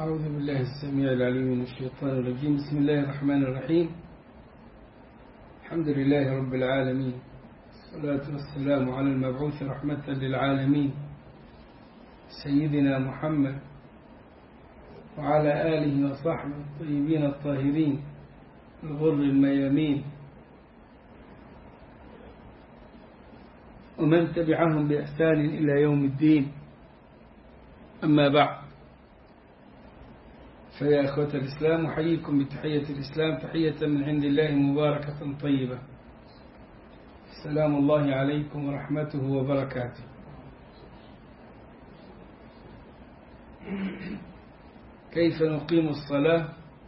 أعوذ بالله السميع العليم من الشيطان الرجيم بسم الله الرحمن الرحيم الحمد لله رب العالمين الصلاة والسلام على المبعوث رحمة للعالمين سيدنا محمد وعلى آله وصحبه الطيبين الطاهرين الغر الميامين ومن تبعهم بإحسان إلى يوم الدين أما بعد فيا أخوة الإسلام أحييكم بتحية الإسلام تحية من عند الله مباركة طيبة سلام الله عليكم ورحمته وبركاته كيف نقيم الصلاة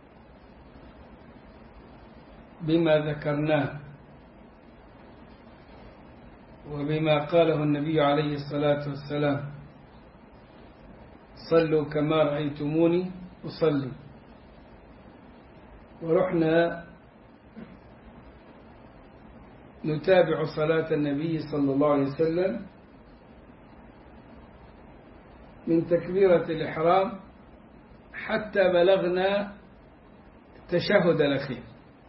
بما ذكرناه وبما قاله النبي عليه الصلاة والسلام صلوا كما رأيتموني أصلي ورحنا نتابع صلاة النبي صلى الله عليه وسلم من تكبيرة الإحرام حتى بلغنا التشهد الأخير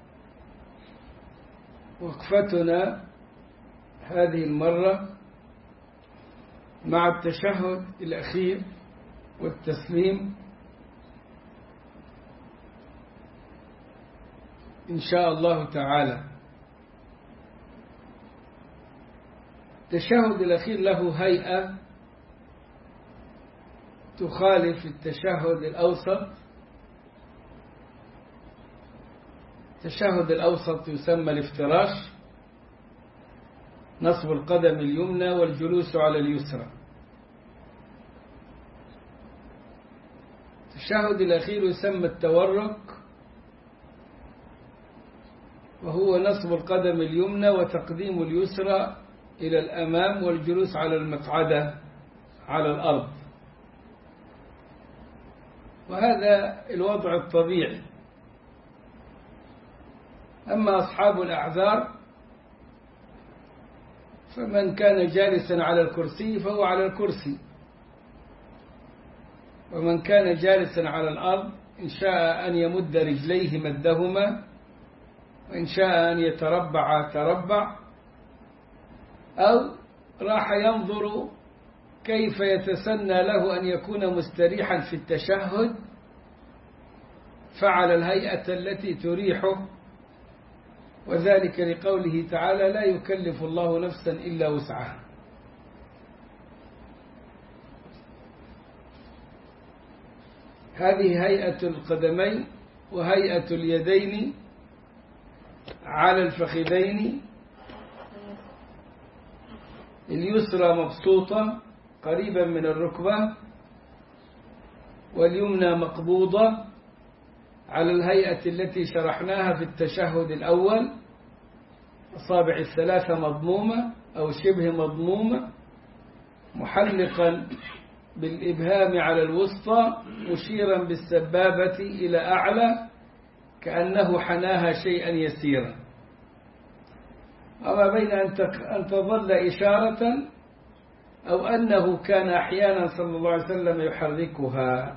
وقفتنا هذه المرة مع التشهد الأخير والتسليم إن شاء الله تعالى التشهد الأخير له هيئة تخالف التشهد الأوسط التشهد الأوسط يسمى الافتراش نصب القدم اليمنى والجلوس على اليسرى التشهد الأخير يسمى التورك وهو نصب القدم اليمنى وتقديم اليسرى إلى الأمام والجلوس على المقعدة على الأرض وهذا الوضع الطبيعي أما أصحاب الأعذار فمن كان جالسا على الكرسي فهو على الكرسي ومن كان جالسا على الأرض إن شاء أن يمد رجليه مدهما وإن شاء أن يتربع تربع أو راح ينظر كيف يتسنى له أن يكون مستريحا في التشهد فعل الهيئة التي تريحه وذلك لقوله تعالى لا يكلف الله نفسا إلا وسعها هذه هيئة القدمين وهيئة اليدين على الفخذين اليسرى مبسوطة قريبا من الركبة واليمنى مقبوضة على الهيئة التي شرحناها في التشهد الأول أصابع الثلاثة مضمومة أو شبه مضمومة محلقا بالإبهام على الوسطى مشيرا بالسبابة إلى أعلى كأنه حناها شيئا يسيرا وما بين أن تظل إشارة أو أنه كان أحيانا صلى الله عليه وسلم يحركها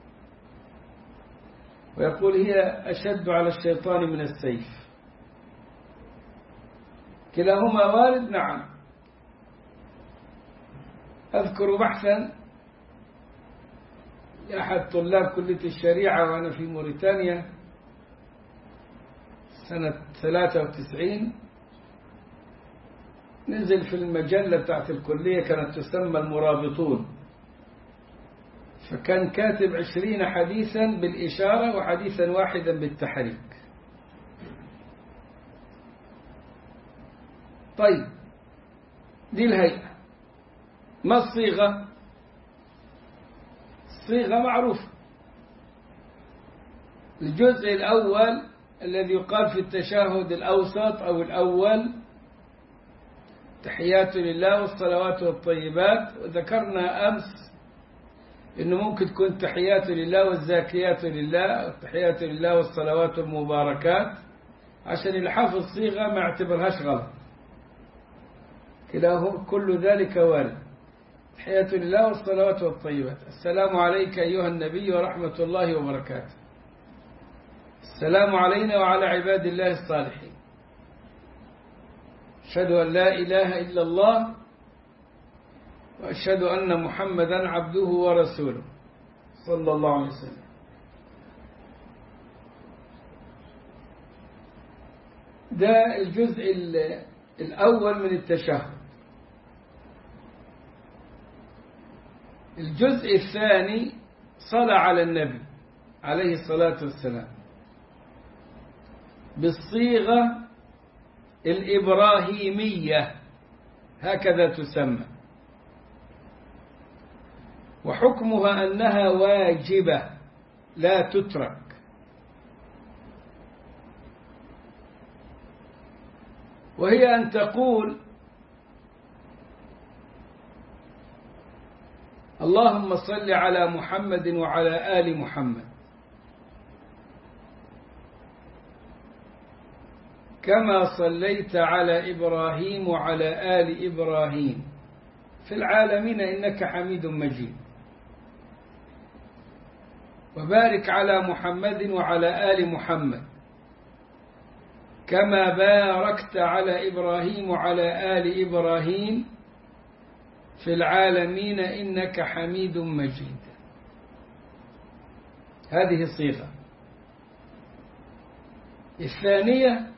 ويقول هي أشد على الشيطان من السيف كلاهما وارد نعم أذكر بحثا لأحد طلاب كلية الشريعة وأنا في موريتانيا سنة 93 نزل في المجلة بتاعت الكلية كانت تسمى المرابطون فكان كاتب عشرين حديثا بالإشارة وحديثا واحدا بالتحريك طيب دي الهيئة ما الصيغة الصيغة معروفة الجزء الأول الذي يقال في التشهد الأوسط أو الأول تحيات لله والصلوات والطيبات وذكرنا أمس إنه ممكن تكون تحيات لله والزاكيات لله والتحيات لله والصلوات المباركات عشان اللي حافظ صيغة ما اعتبرهاش غلط كلاهما كل ذلك وارد تحية لله والصلوات والطيبات السلام عليك أيها النبي ورحمة الله وبركاته السلام علينا وعلى عباد الله الصالحين أشهد أن لا إله إلا الله وأشهد أن محمدا عبده ورسوله صلى الله عليه وسلم ده الجزء الأول من التشهد الجزء الثاني صلى على النبي عليه الصلاة والسلام بالصيغة الإبراهيمية هكذا تسمى وحكمها أنها واجبة لا تترك وهي أن تقول اللهم صل على محمد وعلى آل محمد كما صليت على إبراهيم وعلى آل إبراهيم في العالمين إنك حميد مجيد وبارك على محمد وعلى آل محمد كما باركت على إبراهيم وعلى آل إبراهيم في العالمين إنك حميد مجيد هذه الصيغة الثانية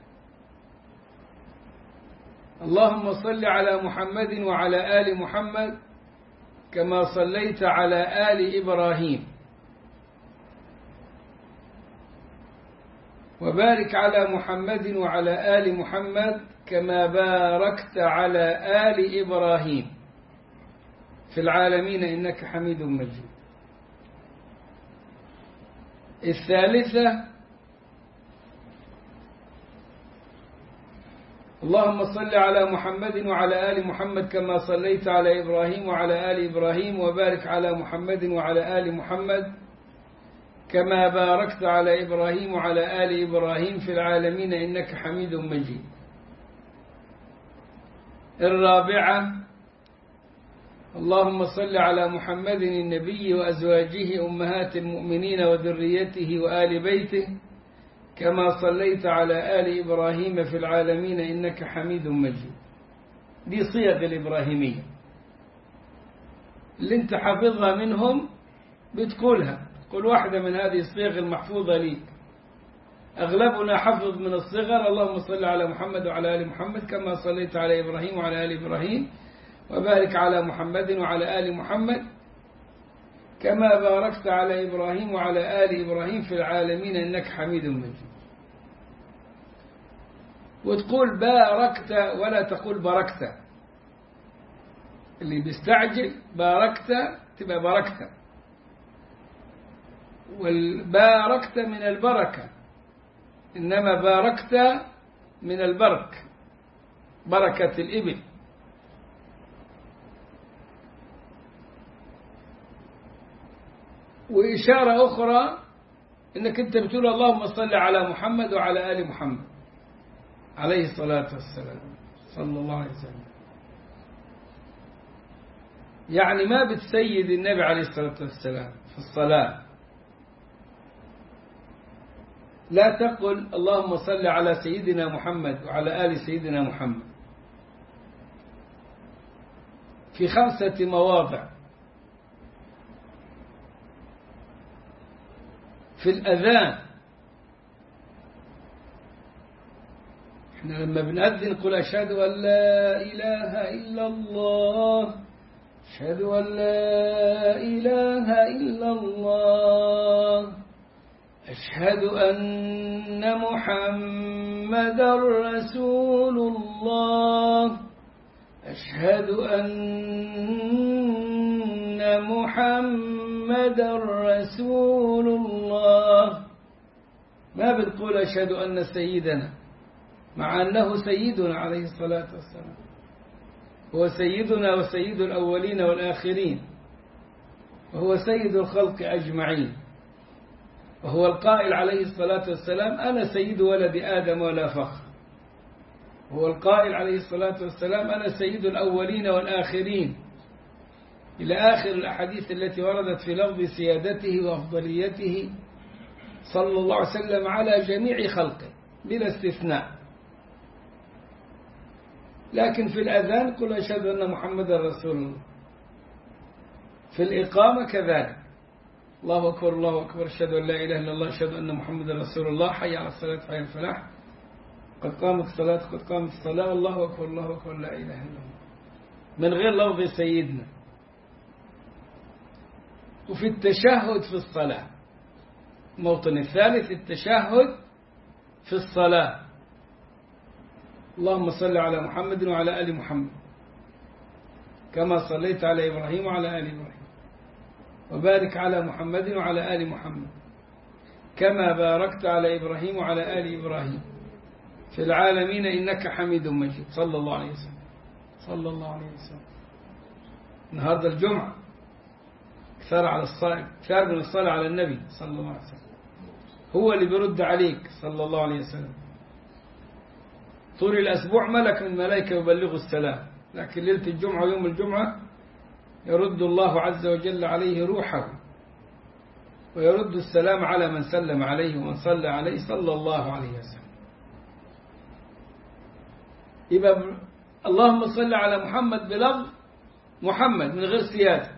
اللهم صل على محمد وعلى آل محمد كما صليت على آل إبراهيم وبارك على محمد وعلى آل محمد كما باركت على آل إبراهيم في العالمين إنك حميد مجيد الثالثة اللهم صل على محمد وعلى آل محمد كما صليت على إبراهيم وعلى آل إبراهيم وبارك على محمد وعلى آل محمد كما باركت على إبراهيم وعلى آل إبراهيم في العالمين إنك حميد مجيد الرابعة اللهم صل على محمد النبي وأزواجه أمهات المؤمنين وذريته وآل بيته كما صليت على آل إبراهيم في العالمين إنك حميد مجيد دي صيغ الإبراهيمية اللي انت حافظها منهم بتقولها كل واحدة من هذه الصيغ المحفوظة ليك أغلبنا حفظ من الصغر اللهم صل على محمد وعلى آل محمد كما صليت على إبراهيم وعلى آل إبراهيم وبارك على محمد وعلى آل محمد كما باركت على إبراهيم وعلى آل إبراهيم في العالمين إنك حميد مجيد وتقول باركت ولا تقول بركت اللي بيستعجل باركت تبقى بركت والباركت من البركة إنما باركت من البرك بركة الإبل وإشارة أخرى إنك أنت بتقول اللهم صل على محمد وعلى آل محمد عليه الصلاة والسلام صلى الله عليه وسلم يعني ما بتسيد النبي عليه الصلاة والسلام في الصلاة لا تقل اللهم صل على سيدنا محمد وعلى آل سيدنا محمد في خمسة مواضع في الأذان احنا لما بنأذن نقول أشهد أن لا إله إلا الله أشهد أن لا إله إلا الله أشهد أن محمد رسول الله أشهد أن محمد رسول الله ما بنقول أشهد أن سيدنا مع أنه سيدنا عليه الصلاة والسلام هو سيدنا وسيد الأولين والآخرين وهو سيد الخلق أجمعين وهو القائل عليه الصلاة والسلام أنا سيد ولد آدم ولا فخر هو القائل عليه الصلاة والسلام أنا سيد الأولين والآخرين إلى آخر الأحاديث التي وردت في لفظ سيادته وأفضليته صلى الله عليه وسلم على جميع خلقه بلا استثناء لكن في الأذان قل أشهد أن محمد رسول الله في الإقامة كذلك الله أكبر الله أكبر أشهد أن لا إله إلا الله أشهد أن محمد رسول الله حي على الصلاة حي على الفلاح قد قامت الصلاة قد قامت الصلاة الله أكبر الله أكبر لا إله إلا الله من غير لفظ سيدنا وفي التشهد في الصلاة الموطن الثالث التشهد في الصلاة اللهم صل على محمد وعلى آل محمد كما صليت على إبراهيم وعلى آل إبراهيم وبارك على محمد وعلى آل محمد كما باركت على إبراهيم وعلى آل إبراهيم في العالمين إنك حميد مجيد صلى الله عليه وسلم صلى الله عليه وسلم النهاردة الجمعة كثار على الصلاة كثار من الصلاة على النبي صلى الله عليه وسلم هو اللي بيرد عليك صلى الله عليه وسلم طول الأسبوع ملك من ملائكة يبلغ السلام لكن ليلة الجمعة ويوم الجمعة يرد الله عز وجل عليه روحه ويرد السلام على من سلم عليه ومن صلى عليه صلى الله عليه وسلم يبقى اللهم صل على محمد بلفظ محمد من غير سيادة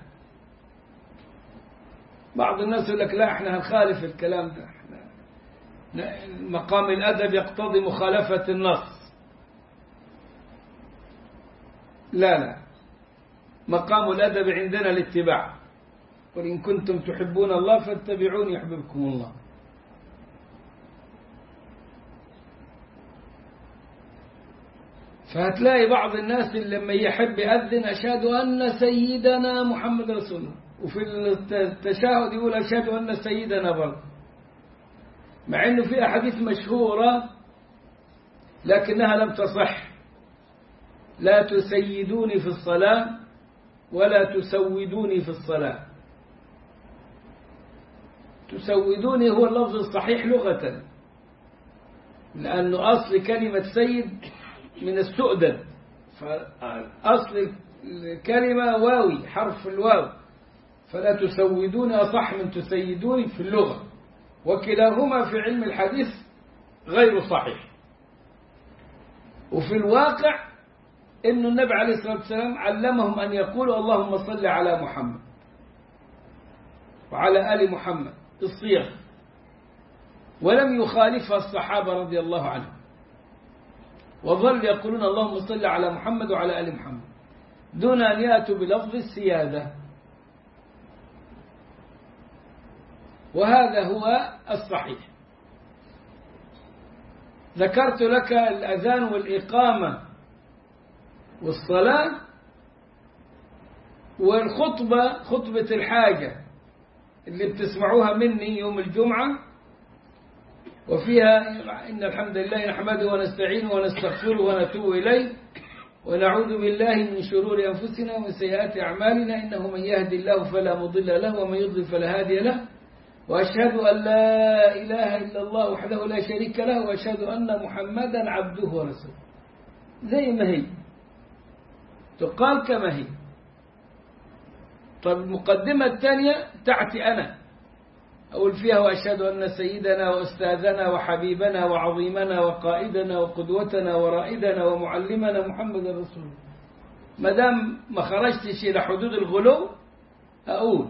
بعض الناس يقول لك لا احنا هنخالف الكلام ده احنا مقام الأدب يقتضي مخالفة النص لا لا مقام الأدب عندنا الاتباع قل إن كنتم تحبون الله فاتبعوني يحببكم الله فهتلاقي بعض الناس اللي لما يحب يأذن أشهد أن سيدنا محمد رسول الله وفي التشهد يقول أشهد أن سيدنا برضه مع أنه في أحاديث مشهورة لكنها لم تصح لا تسيدوني في الصلاة ولا تسودوني في الصلاة تسودوني هو اللفظ الصحيح لغة لأنه أصل كلمة سيد من السؤدد فأصل الكلمة واوي حرف الواو فلا تسودوني أصح من تسيدوني في اللغة وكلاهما في علم الحديث غير صحيح وفي الواقع إن النبي عليه الصلاة والسلام علمهم أن يقولوا اللهم صل على محمد وعلى آل محمد الصيغ ولم يخالفها الصحابة رضي الله عنهم وظل يقولون اللهم صل على محمد وعلى آل محمد دون أن يأتوا بلفظ السيادة وهذا هو الصحيح ذكرت لك الأذان والإقامة والصلاة والخطبة خطبة الحاجة اللي بتسمعوها مني يوم الجمعة وفيها إن الحمد لله نحمده ونستعينه ونستغفره ونتوب إليه ونعوذ بالله من شرور أنفسنا ومن سيئات أعمالنا إنه من يهدي الله فلا مضل له ومن يضلل فلا هادي له وأشهد أن لا إله إلا الله وحده لا شريك له وأشهد أن محمدا عبده ورسوله زي ما هي تقال كما هي طب المقدمة الثانية تأتي أنا أقول فيها وأشهد أن سيدنا وأستاذنا وحبيبنا وعظيمنا وقائدنا وقدوتنا ورائدنا ومعلمنا محمد رسول الله ما دام ما خرجتش إلى حدود الغلو أقول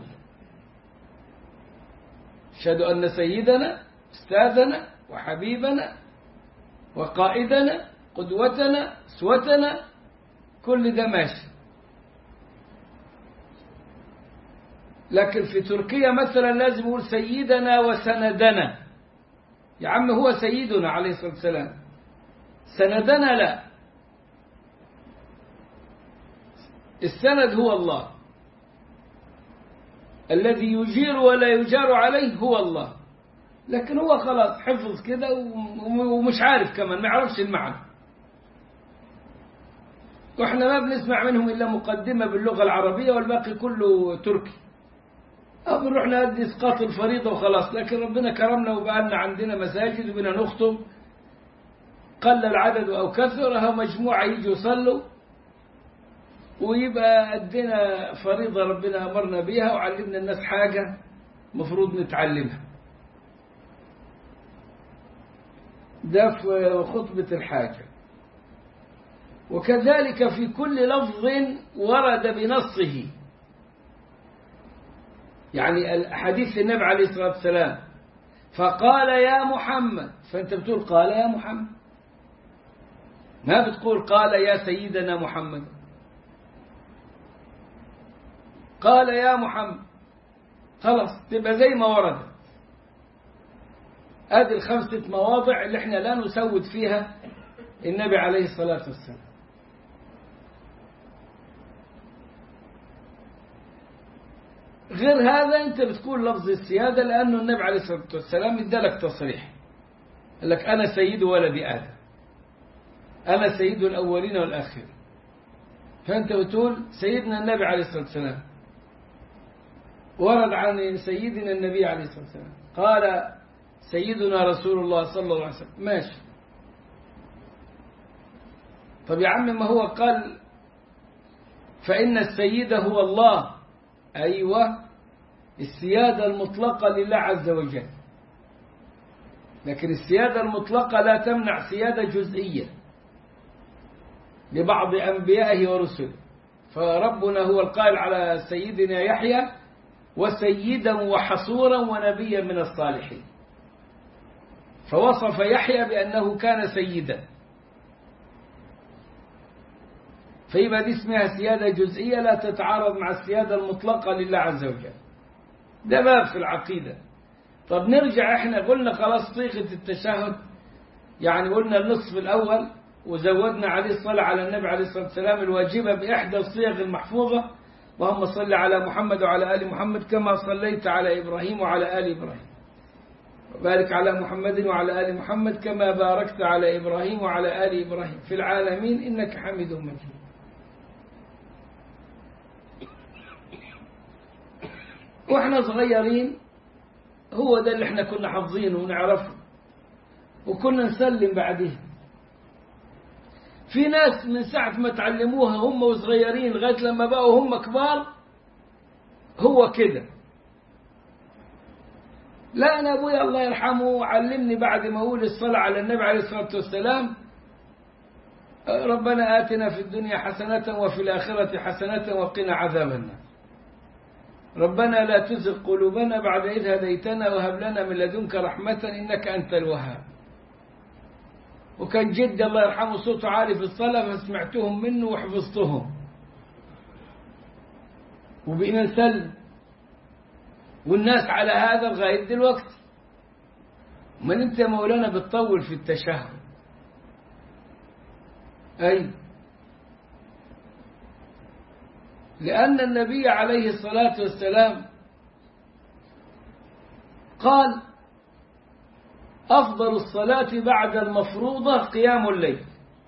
أشهد أن سيدنا أستاذنا وحبيبنا وقائدنا قدوتنا أسوتنا كل ده ماشي لكن في تركيا مثلا لازم يقول سيدنا وسندنا يا عم هو سيدنا عليه الصلاة والسلام سندنا لا السند هو الله الذي يجير ولا يجار عليه هو الله لكن هو خلاص حفظ كده ومش عارف كمان ما يعرفش المعنى واحنا ما بنسمع منهم إلا مقدمة باللغة العربية والباقي كله تركي أو بنروح نأدي إسقاط الفريضة وخلاص لكن ربنا كرمنا وبقالنا عندنا مساجد وبنا نخطب قل العدد أو كثر هم مجموعة يجوا يصلوا ويبقى أدينا فريضة ربنا أمرنا بيها وعلمنا الناس حاجة مفروض نتعلمها ده في خطبة الحاجة وكذلك في كل لفظ ورد بنصه يعني حديث النبي عليه الصلاة والسلام فقال يا محمد فأنت بتقول قال يا محمد ما بتقول قال يا سيدنا محمد قال يا محمد خلاص تبقى زي ما ورد هذه الخمسة مواضع اللي احنا لا نسود فيها النبي عليه الصلاة والسلام غير هذا انت بتقول لفظ السيادة لأنه النبي عليه الصلاة والسلام ادالك تصريح قال لك أنا سيد ولد آدم أنا سيد الأولين والآخرين فأنت بتقول سيدنا النبي عليه الصلاة والسلام ورد عن سيدنا النبي عليه الصلاة والسلام قال سيدنا رسول الله صلى الله عليه وسلم ماشي طب يا عم ما هو قال فإن السيد هو الله أيوة السيادة المطلقة لله عز وجل لكن السيادة المطلقة لا تمنع سيادة جزئية لبعض أنبيائه ورسله فربنا هو القائل على سيدنا يحيى وسيدا وحصورا ونبيا من الصالحين فوصف يحيى بأنه كان سيدا فيبقى دي اسمها سيادة جزئية لا تتعارض مع السيادة المطلقة لله عز وجل ده باب في العقيدة طب نرجع احنا قلنا خلاص صيغة التشهد يعني قلنا النصف الأول وزودنا عليه الصلاة على النبي عليه الصلاة والسلام الواجبة بإحدى الصيغ المحفوظة اللهم صل على محمد وعلى آل محمد كما صليت على إبراهيم وعلى آل إبراهيم وبارك على محمد وعلى آل محمد كما باركت على إبراهيم وعلى آل إبراهيم في العالمين إنك حميد مجيد واحنا صغيرين هو ده اللي احنا كنا حافظينه ونعرفه وكنا نسلم بعديه في ناس من ساعة ما تعلموها هم وصغيرين لغاية لما بقوا هم كبار هو كده لا أنا أبوي الله يرحمه علمني بعد ما أقول الصلاة على النبي عليه الصلاة والسلام ربنا آتنا في الدنيا حسنة وفي الآخرة حسنة وقنا عذاب النار ربنا لا تزغ قلوبنا بعد إذ هديتنا وهب لنا من لدنك رحمة إنك أنت الوهاب وكان جدي الله يرحمه صوته عالي في الصلاة فسمعتهم منه وحفظتهم وبقينا نسلم والناس على هذا لغاية دلوقتي من انت مولانا بتطول في التشهد أي لأن النبي عليه الصلاة والسلام قال أفضل الصلاة بعد المفروضة قيام الليل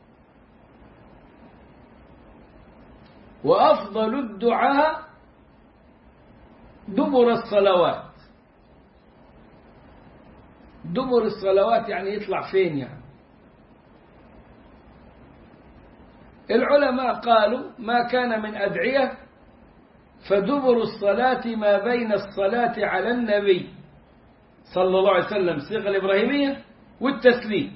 وأفضل الدعاء دبر الصلوات دبر الصلوات يعني يطلع فين يعني العلماء قالوا ما كان من أدعية فدبر الصلاة ما بين الصلاة على النبي صلى الله عليه وسلم الصيغة الإبراهيمية والتسليم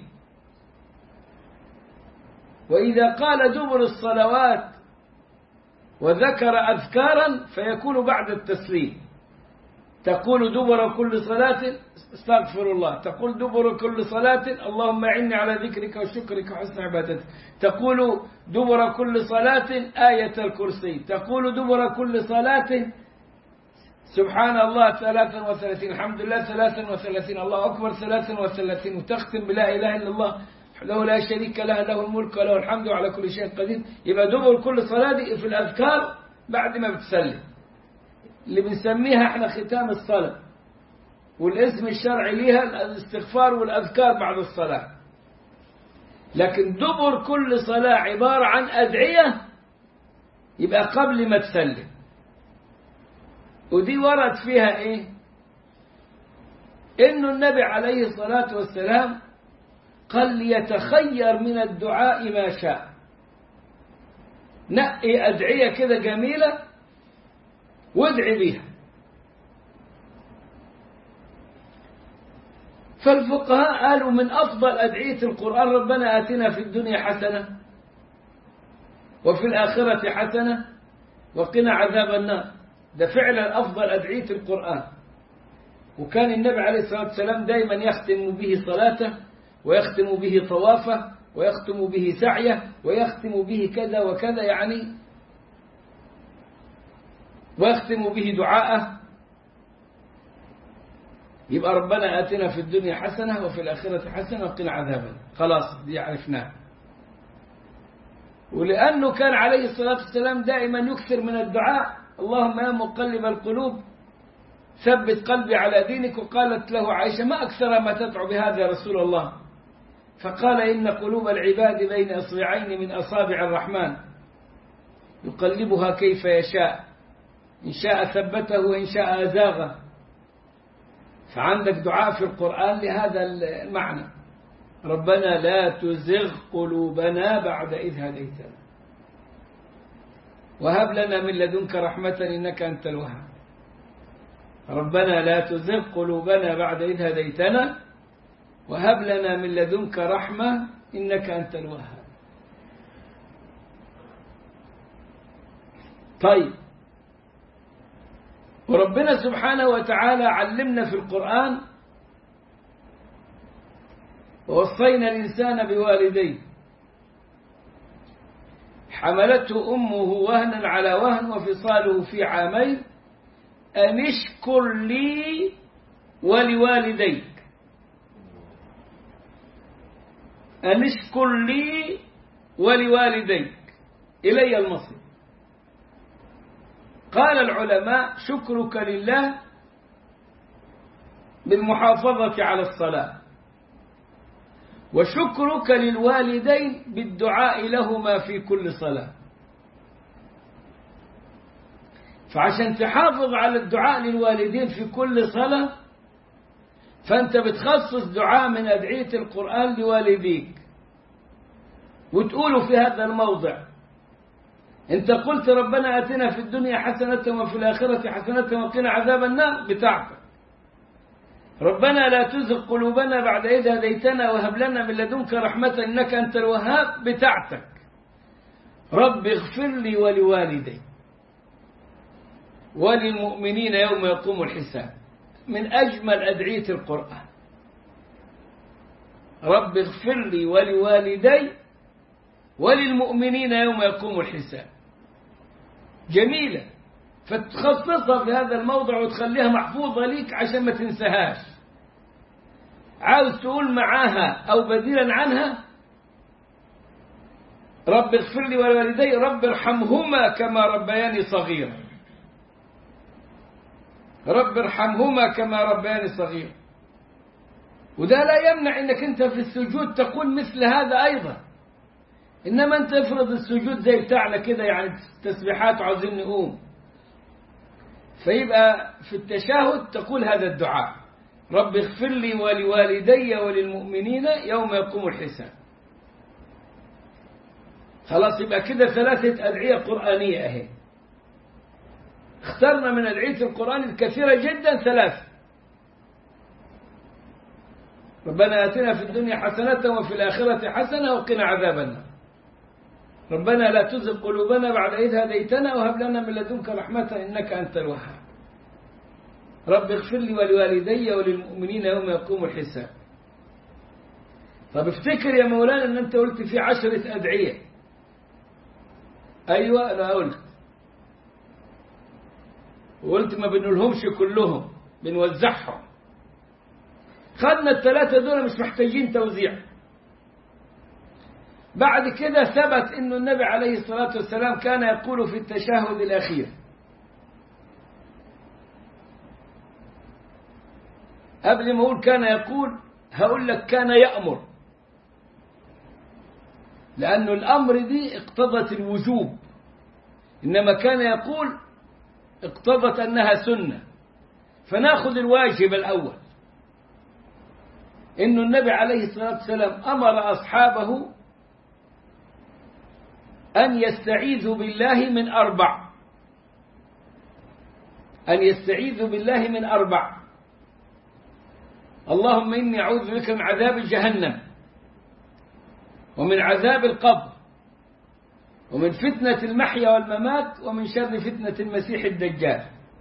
وإذا قال دبر الصلوات وذكر أذكارا فيكون بعد التسليم تقول دبر كل صلاة استغفر الله تقول دبر كل صلاة اللهم أعني على ذكرك وشكرك وحسن عبادتك تقول دبر كل صلاة آية الكرسي تقول دبر كل صلاة سبحان الله ثلاثا وثلاثين الحمد لله ثلاثا وثلاثين الله أكبر ثلاثا وثلاثين وتختم بلا إله إلا الله له لا شريك له له الملك وله الحمد على كل شيء قدير يبقى دبر كل صلاة دي في الأذكار بعد ما بتسلم اللي بنسميها احنا ختام الصلاة والاسم الشرعي ليها الاستغفار والأذكار بعد الصلاة لكن دبر كل صلاة عبارة عن أدعية يبقى قبل ما تسلم ودي ورد فيها ايه انه النبي عليه الصلاة والسلام قال ليتخير من الدعاء ما شاء نقي أدعية كده جميلة وادعي بيها فالفقهاء قالوا من أفضل أدعية القرآن ربنا آتنا في الدنيا حسنة وفي الآخرة حسنة وقنا عذاب النار ده فعلا أفضل أدعية القرآن وكان النبي عليه الصلاة والسلام دايما يختم به صلاته ويختم به طوافه ويختم به سعيه ويختم به كذا وكذا يعني ويختم به دعاءه يبقى ربنا آتنا في الدنيا حسنة وفي الآخرة حسنة وقنا عذابا خلاص دي عرفناها ولأنه كان عليه الصلاة والسلام دائما يكثر من الدعاء اللهم يا مقلب القلوب ثبت قلبي على دينك وقالت له عائشة ما أكثر ما تدعو بهذا يا رسول الله فقال إن قلوب العباد بين إصبعين من أصابع الرحمن يقلبها كيف يشاء إن شاء ثبته وإن شاء أزاغه فعندك دعاء في القرآن لهذا المعنى ربنا لا تزغ قلوبنا بعد إذ هديتنا وهب لنا من لدنك رحمة إنك أنت الوهاب ربنا لا تزغ قلوبنا بعد إذ هديتنا وهب لنا من لدنك رحمة إنك أنت الوهاب طيب وربنا سبحانه وتعالى علمنا في القرآن ووصينا الإنسان بوالديه حملته أمه وهنا على وهن وفصاله في عامين أن اشكر لي ولوالديك أن اشكر لي ولوالديك إلي المصير قال العلماء شكرك لله بالمحافظة على الصلاة وشكرك للوالدين بالدعاء لهما في كل صلاة فعشان تحافظ على الدعاء للوالدين في كل صلاة فأنت بتخصص دعاء من أدعية القرآن لوالديك وتقوله في هذا الموضع انت قلت ربنا اتنا في الدنيا حسنة وفي الآخرة حسنة وقنا عذاب النار بتاعتك ربنا لا تزغ قلوبنا بعد إذ هديتنا وهب لنا من لدنك رحمة إنك أنت الوهاب بتاعتك رب اغفر لي ولوالدي وللمؤمنين يوم يقوم الحساب من أجمل أدعية القرآن رب اغفر لي ولوالدي وللمؤمنين يوم يقوم الحساب جميلة فتخصصها في هذا الموضع وتخليها محفوظة ليك عشان ما تنساهاش عاوز تقول معاها أو بديلا عنها رب اغفر لي ولوالدي رب ارحمهما كما ربياني صغيرا رب ارحمهما كما ربياني صغيرا وده لا يمنع انك انت في السجود تقول مثل هذا ايضا انما انت افرض السجود زي بتاعنا كده يعني تسبيحات عاوزين نقوم فيبقى في التشهد تقول هذا الدعاء رب اغفر لي ولوالدي وللمؤمنين يوم يقوم الحساب خلاص يبقى كده ثلاثة أدعية قرآنية أهي اخترنا من أدعية القرآن الكثيرة جدا ثلاثة ربنا آتنا في الدنيا حسنة وفي الآخرة حسنة وقنا عذاب النار ربنا لا تزغ قلوبنا بعد إذ هديتنا وهب لنا من لدنك رحمة إنك أنت الوهاب رب اغفر لي ولوالدي وللمؤمنين يوم يقوم الحساب طب افتكر يا مولانا ان انت قلت في عشرة أدعية أيوة أنا قلت وقلت ما بنقولهمش كلهم بنوزعهم خدنا الثلاثة دول مش محتاجين توزيع بعد كده ثبت أن النبي عليه الصلاة والسلام كان يقول في التشهد الأخير قبل ما أقول كان يقول هقول لك كان يأمر لأن الأمر دي اقتضت الوجوب إنما كان يقول اقتضت أنها سنة فناخذ الواجب الأول إن النبي عليه الصلاة والسلام أمر أصحابه أن يستعيذوا بالله من أربع أن يستعيذوا بالله من أربع اللهم إني أعوذ بك من عذاب جهنم ومن عذاب القبر ومن فتنة المحيا والممات ومن شر فتنة المسيح الدجال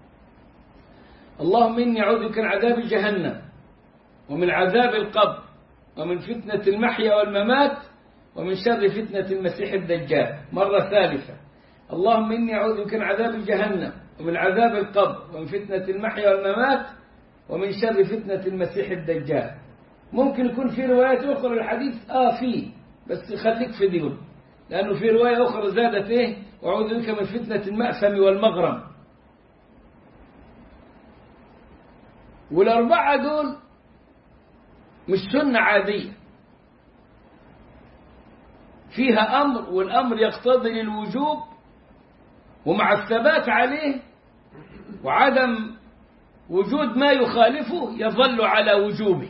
اللهم إني أعوذ بك من عذاب جهنم ومن عذاب القبر ومن فتنة المحيا والممات ومن شر فتنة المسيح الدجال مرة ثالثة اللهم إني أعوذ بك من عذاب جهنم ومن عذاب القبر ومن فتنة المحيا والممات ومن شر فتنة المسيح الدجال ممكن يكون في روايات أخرى الحديث آه فيه بس خليك في ديون لأنه في رواية أخرى زادت إيه وأعوذ بك من فتنة المأثم والمغرم والأربعة دول مش سنة عادية فيها أمر والأمر يقتضي للوجوب ومع الثبات عليه وعدم وجود ما يخالفه يظل على وجوبه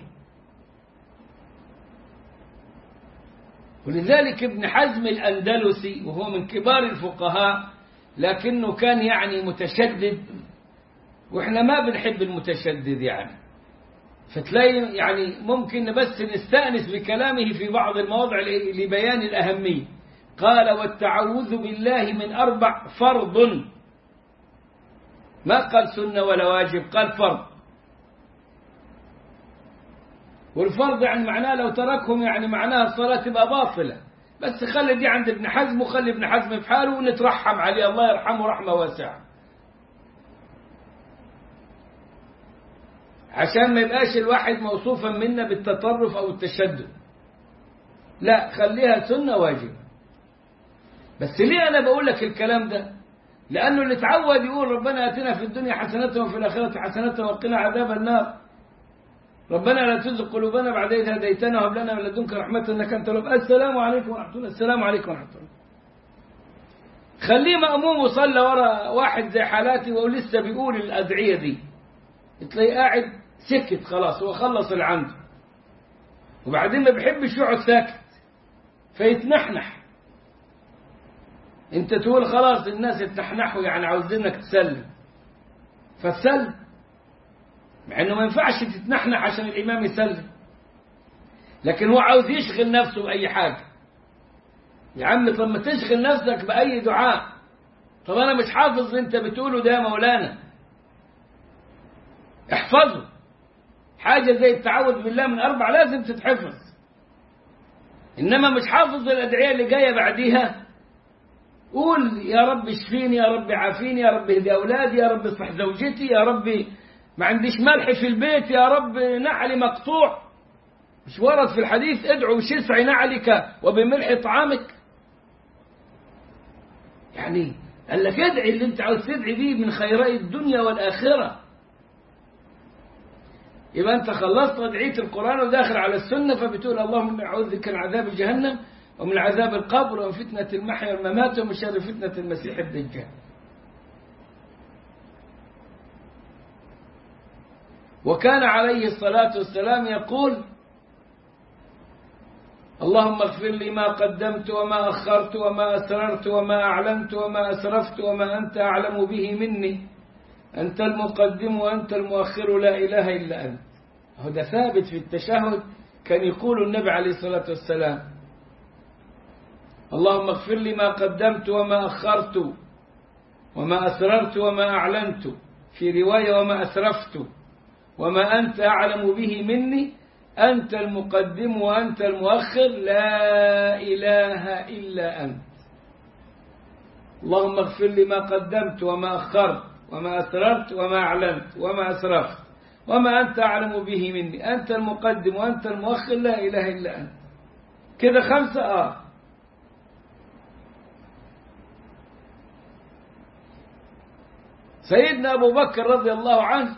ولذلك ابن حزم الأندلسي وهو من كبار الفقهاء لكنه كان يعني متشدد واحنا ما بنحب المتشدد يعني فتلاقي يعني ممكن بس نستأنس بكلامه في بعض المواضع لبيان الأهمية قال والتعوذ بالله من أربع فرض ما قال سنة ولا واجب قال فرض والفرض يعني معناه لو تركهم يعني معناها الصلاة تبقى باطلة بس خلي دي عند ابن حزم وخلي ابن حزم في حاله ونترحم عليه الله يرحمه رحمة واسعة عشان ما يبقاش الواحد موصوفا منا بالتطرف أو التشدد لا خليها سنة واجبة بس ليه أنا بقول لك الكلام ده لأنه اللي اتعود يقول ربنا آتنا في الدنيا حسنة وفي الآخرة حسنة وقنا عذاب النار ربنا لا تزغ قلوبنا بعد إذ هديتنا وهب لنا من لدنك رحمة إنك أنت الوهاب السلام عليكم ورحمة الله السلام عليكم ورحمة الله خليه مأموم وصلى ورا واحد زي حالاتي ولسه بيقول الأدعية دي تلاقيه قاعد سكت خلاص هو خلص اللي عنده وبعدين ما بيحبش يقعد ساكت فيتنحنح انت تقول خلاص الناس اتنحنحوا يعني عاوزينك تسلم فتسلم مع انه ما ينفعش تتنحنح عشان الامام يسلم لكن هو عاوز يشغل نفسه باي حاجه يا عم طب ما تشغل نفسك باي دعاء طب انا مش حافظ اللي انت بتقوله ده يا مولانا احفظه حاجه زي التعوذ بالله من اربع لازم تتحفظ انما مش حافظ الادعيه اللي جايه بعديها قول يا رب اشفيني يا رب عافيني يا رب اهدي اولادي يا رب اصلح زوجتي يا رب ما عنديش ملح في البيت يا رب نعلي مقطوع مش ورد في الحديث ادعو بشسع نعلك وبملح طعامك يعني قال لك ادعي اللي انت عاوز تدعي بيه من خيري الدنيا والآخرة يبقى انت خلصت ادعية القرآن وداخل على السنة فبتقول اللهم اعوذ بك من عذاب جهنم ومن عذاب القبر ومن فتنة المحيا والممات ومن شر فتنة المسيح الدجال وكان عليه الصلاة والسلام يقول اللهم اغفر لي ما قدمت وما أخرت وما أسررت وما أعلنت وما أسرفت وما أنت أعلم به مني أنت المقدم وأنت المؤخر لا إله إلا أنت هذا ثابت في التشهد كان يقول النبي عليه الصلاة والسلام اللهم اغفر لي ما قدمت وما أخرت وما أسررت وما أعلنت في رواية وما أسرفت وما أنت أعلم به مني أنت المقدم وأنت المؤخر لا إله إلا أنت اللهم اغفر لي ما قدمت وما أخرت وما أسررت وما أعلنت وما أسرفت وما أنت أعلم به مني أنت المقدم وأنت المؤخر لا إله إلا أنت كده خمسة آه سيدنا أبو بكر رضي الله عنه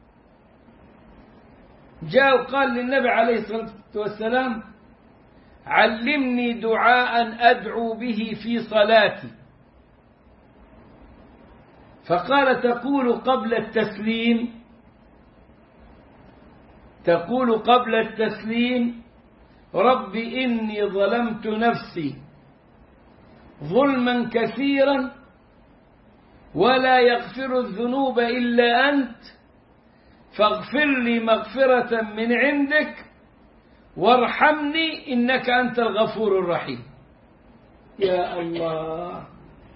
جاء وقال للنبي عليه الصلاة والسلام علمني دعاء أدعو به في صلاتي فقال تقول قبل التسليم تقول قبل التسليم رب إني ظلمت نفسي ظلما كثيرا ولا يغفر الذنوب إلا أنت فاغفر لي مغفرة من عندك وارحمني إنك أنت الغفور الرحيم يا الله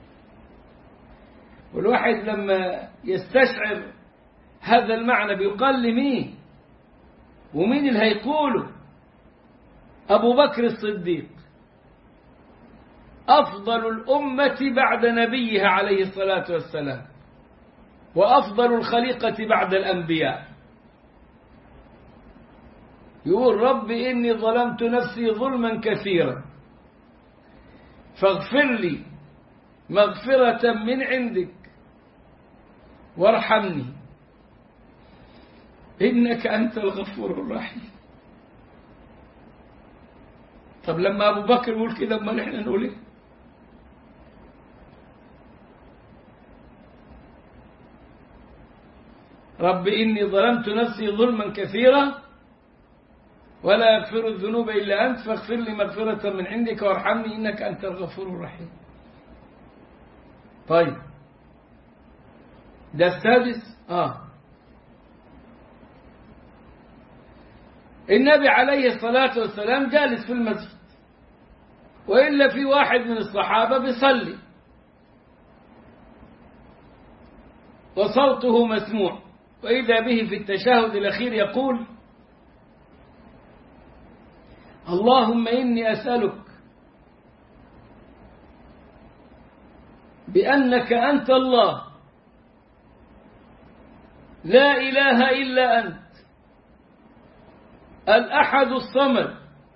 والواحد لما يستشعر هذا المعنى بيقال لمين ومين اللي هيقوله أبو بكر الصديق أفضل الأمة بعد نبيها عليه الصلاة والسلام وأفضل الخليقة بعد الأنبياء يقول رب إني ظلمت نفسي ظلما كثيرا فاغفر لي مغفرة من عندك وارحمني إنك أنت الغفور الرحيم طب لما أبو بكر يقول كده ما نحن نقول إيه رب إني ظلمت نفسي ظلما كثيرا ولا يغفر الذنوب إلا أنت فاغفر لي مغفرة من عندك وارحمني إنك أنت الغفور الرحيم طيب ده السادس آه النبي عليه الصلاة والسلام جالس في المسجد وإلا في واحد من الصحابة بيصلي وصوته مسموع وإذا به في التشهد الأخير يقول اللهم إني أسألك بأنك أنت الله لا إله إلا أنت الأحد الصمد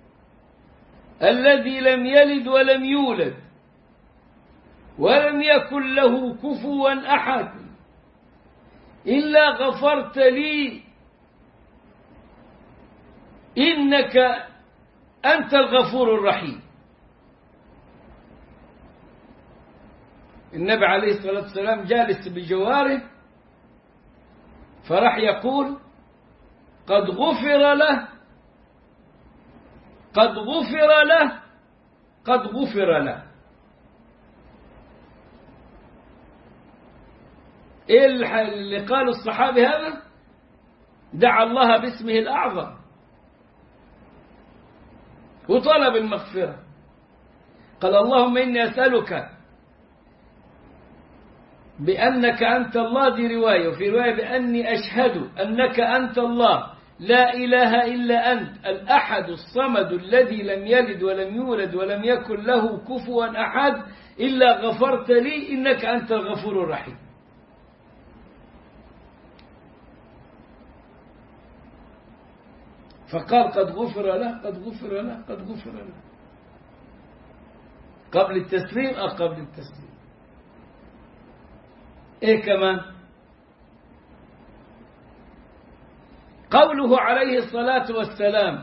الذي لم يلد ولم يولد ولم يكن له كفوا أحد إلا غفرت لي إنك أنت الغفور الرحيم النبي عليه الصلاة والسلام جالس بجواره فراح يقول قد غفر له قد غفر له قد غفر له ايه اللي قاله الصحابي هذا دعا الله باسمه الاعظم وطلب المغفره قال اللهم اني اسالك بانك انت الله دي روايه وفي روايه باني اشهد انك انت الله لا اله الا انت الاحد الصمد الذي لم يلد ولم يولد ولم يكن له كفوا احد الا غفرت لي انك انت الغفور الرحيم فقال قد غفر له قد غفر له قد غفر له قبل التسليم أو قبل التسليم إيه كمان قوله عليه الصلاة والسلام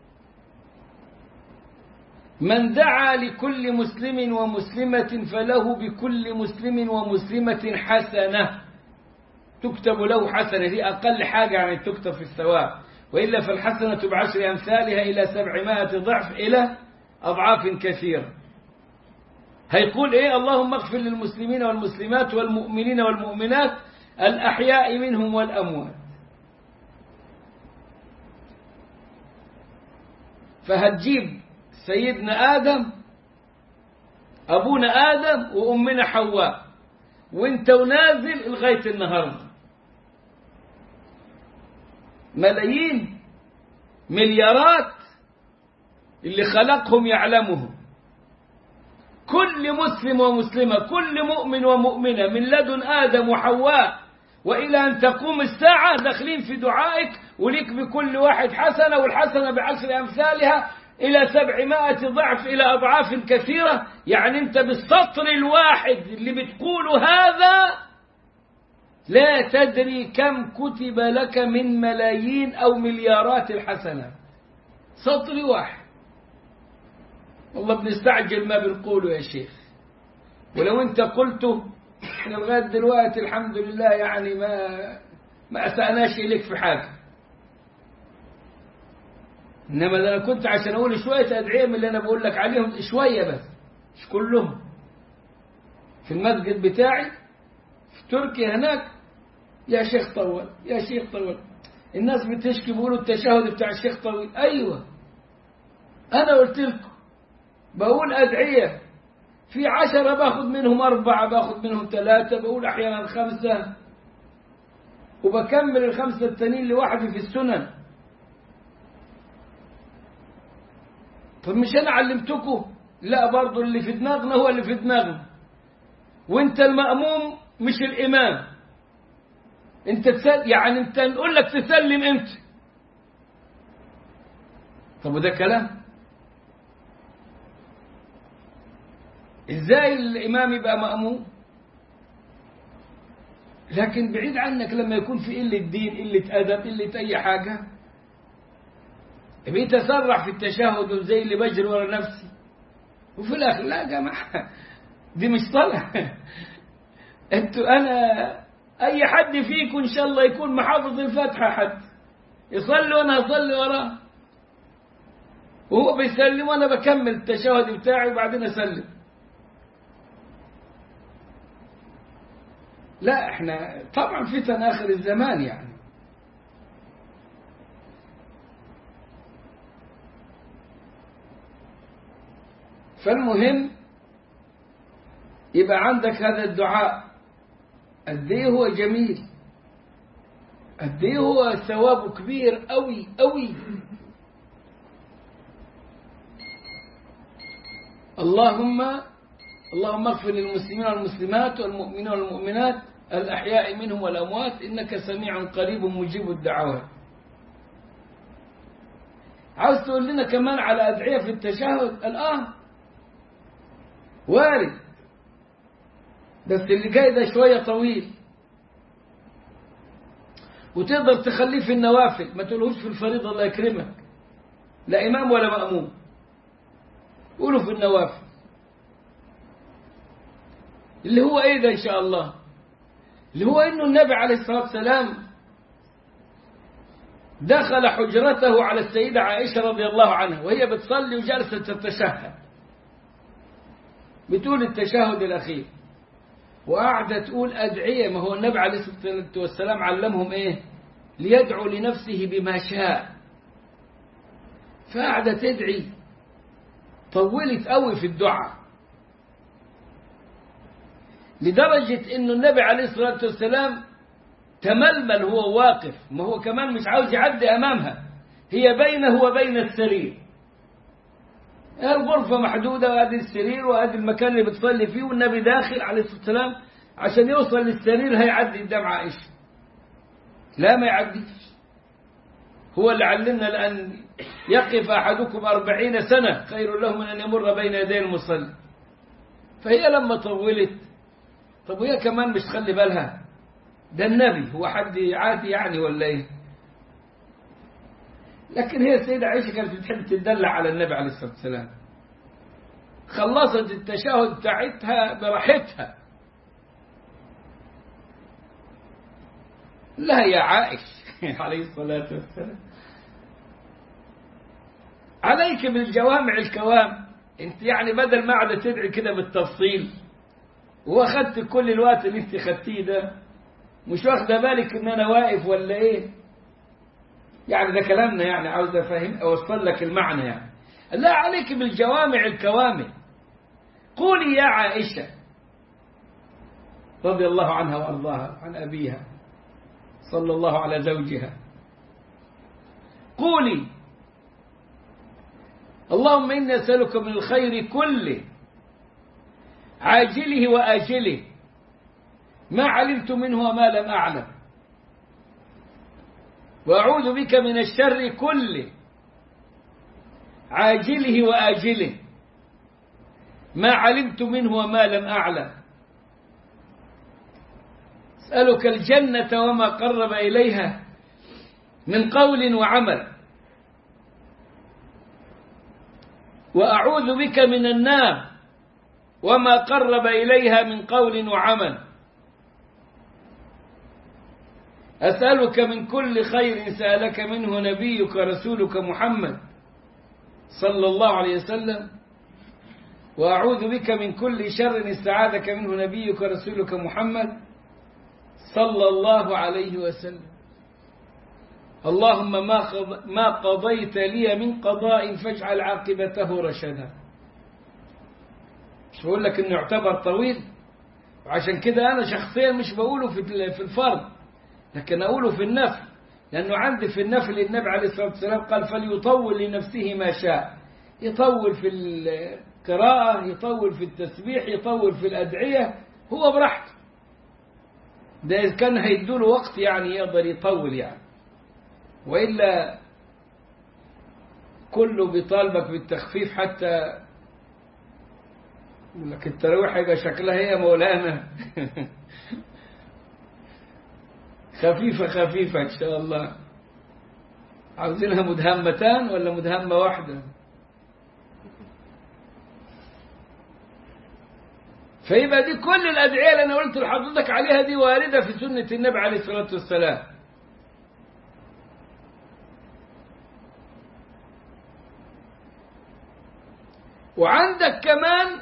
من دعا لكل مسلم ومسلمة فله بكل مسلم ومسلمة حسنة تكتب له حسنة دي أقل حاجة يعني تكتب في الثواب وإلا فالحسنة بعشر أمثالها إلى سبعمائة ضعف إلى أضعاف كثيرة هيقول إيه اللهم اغفر للمسلمين والمسلمات والمؤمنين والمؤمنات الأحياء منهم والأموات فهتجيب سيدنا آدم أبونا آدم وأمنا حواء وانت ونازل لغاية النهارده ملايين مليارات اللي خلقهم يعلمهم كل مسلم ومسلمة كل مؤمن ومؤمنة من لدن آدم وحواء وإلى أن تقوم الساعة داخلين في دعائك وليك بكل واحد حسنة والحسنة بعشر أمثالها إلى سبعمائة ضعف إلى أضعاف كثيرة يعني أنت بالسطر الواحد اللي بتقوله هذا لا تدري كم كتب لك من ملايين أو مليارات الحسنات سطر واحد والله بنستعجل ما بنقوله يا شيخ ولو انت قلته احنا لغايه دلوقتي الحمد لله يعني ما ما اسأناش اليك في حاجه انما ده انا كنت عشان اقول شويه ادعيه من اللي انا بقول لك عليهم شويه بس مش كلهم في المسجد بتاعي في تركيا هناك يا شيخ طول يا شيخ طول الناس بتشكي بيقولوا التشهد بتاع الشيخ طويل أيوة أنا قلت لكم بقول أدعية في عشرة باخد منهم أربعة باخد منهم ثلاثة بقول أحيانا خمسة وبكمل الخمسة التانيين لوحدي في السنن طب مش أنا علمتكم لا برضو اللي في دماغنا هو اللي في دماغنا وانت المأموم مش الإمام انت تسل... يعني انت نقول لك تسلم امتى طب وده كلام ازاي الامام يبقى مأموم لكن بعيد عنك لما يكون في قلة دين قلة أدب قلة أي حاجة بقيت أسرع في التشهد وزي اللي بجري ورا نفسي وفي الآخر لا يا جماعة دي مش صلاة انتوا أنا أي حد فيكم إن شاء الله يكون محافظ الفاتحة حد يصلي وأنا أصلي وراه وهو بيسلم وأنا بكمل التشهد بتاعي وبعدين أسلم لا احنا طبعا فتن آخر الزمان يعني فالمهم يبقى عندك هذا الدعاء قد ايه هو جميل قد ايه هو ثوابه كبير قوي قوي اللهم اللهم اغفر للمسلمين والمسلمات والمؤمنين والمؤمنات الأحياء منهم والأموات إنك سميع قريب مجيب الدعوات عاوز تقول لنا كمان على أدعية في التشهد الآن وارد بس اللي جاي ده شوية طويل وتقدر تخليه في النوافل ما تقولهوش في الفريضة الله يكرمك لا إمام ولا مأموم قولوا في النوافل اللي هو ايه ده ان شاء الله اللي هو انه النبي عليه الصلاة والسلام دخل حجرته على السيدة عائشة رضي الله عنها وهي بتصلي وجالسة تتشهد بتقول التشهد الأخير وقاعدة تقول أدعية ما هو النبي عليه الصلاة والسلام علمهم إيه ليدعو لنفسه بما شاء فقاعدة تدعي طولت قوي في الدعاء لدرجة أنه النبي عليه الصلاة والسلام تململ هو واقف ما هو كمان مش عاوز يعدي أمامها هي بينه وبين السرير الغرفة محدودة وهذه السرير وهذا المكان اللي بتصلي فيه والنبي داخل عليه الصلاة والسلام عشان يوصل للسرير هيعدي قدام عائشة لا ما يعديش هو اللي علمنا لأن يقف أحدكم أربعين سنة خير له من أن يمر بين يدي المصلي فهي لما طولت طب وهي كمان مش تخلي بالها ده النبي هو حد عادي يعني ولا ايه لكن هي السيدة عائشة كانت بتحب تدلع على النبي عليه الصلاة والسلام خلصت التشهد بتاعتها براحتها لا يا عائش عليه الصلاة والسلام عليك بالجوامع الكوام انت يعني بدل ما قاعدة تدعي كده بالتفصيل واخدت كل الوقت اللي انت خدتيه ده مش واخده بالك ان انا واقف ولا ايه يعني ده كلامنا يعني عاوز افهم اوصل لك المعنى يعني لا عليك بالجوامع الكوامل قولي يا عائشة رضي الله عنها وارضاها عن ابيها صلى الله على زوجها قولي اللهم إني أسألك من الخير كله عاجله وآجله ما علمت منه وما لم أعلم وأعوذ بك من الشر كله عاجله وآجله ما علمت منه وما لم أعلم أسألك الجنة وما قرب إليها من قول وعمل وأعوذ بك من النار وما قرب إليها من قول وعمل أسألك من كل خير سألك منه نبيك رسولك محمد صلى الله عليه وسلم وأعوذ بك من كل شر استعاذك منه نبيك ورسولك محمد صلى الله عليه وسلم اللهم ما قض- ما قضيت لي من قضاء فاجعل عاقبته رشدا مش بقول لك انه يعتبر طويل وعشان كده انا شخصيا مش بقوله في ال- في الفرض لكن اقوله في النفل لانه عندي في النفل النبي عليه الصلاه والسلام قال فليطول لنفسه ما شاء يطول في القراءه يطول في التسبيح يطول في الادعيه هو براحته ده إذا كان هيدوله وقت يعني يقدر يطول يعني وإلا كله بيطالبك بالتخفيف حتى يقول لك التراويح هيبقى شكلها هي مولانا خفيفة خفيفة إن شاء الله عاوزينها مدهمتان ولا مدهمة واحدة فيبقى دي كل الأدعية اللي أنا قلت لحضرتك عليها دي واردة في سنة النبي عليه الصلاة والسلام وعندك كمان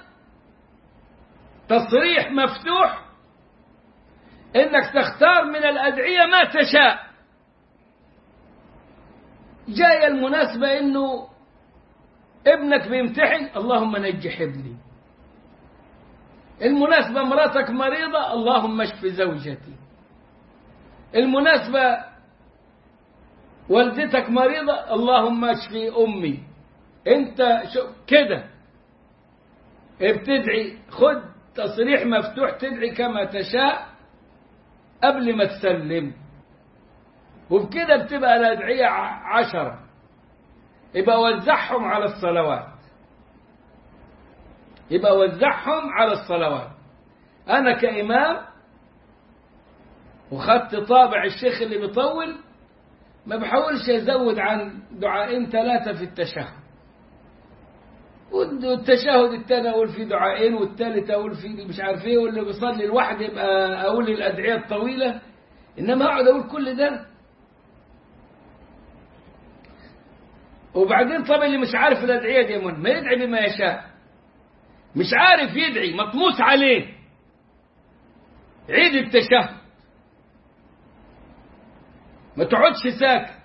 تصريح مفتوح انك تختار من الادعيه ما تشاء جايه المناسبه انه ابنك بيمتحن اللهم نجح ابني المناسبه مراتك مريضه اللهم اشف زوجتي المناسبه والدتك مريضه اللهم اشفي امي انت شو كده بتدعي خد تصريح مفتوح تدعي كما تشاء قبل ما تسلم وبكده بتبقى الأدعية ع- عشرة يبقى وزعهم على الصلوات يبقى وزعهم على الصلوات أنا كإمام وخدت طابع الشيخ اللي بيطول ما بحاولش أزود عن دعائين ثلاثة في التشهد والتشهد الثاني اقول فيه دعائين والثالث اقول فيه مش عارف ايه واللي بيصلي لوحده يبقى اقول الادعيه الطويله انما اقعد اقول كل ده وبعدين طب اللي مش عارف الادعيه دي من ما يدعي بما يشاء مش عارف يدعي مطموس عليه عيد التشهد ما تقعدش ساكت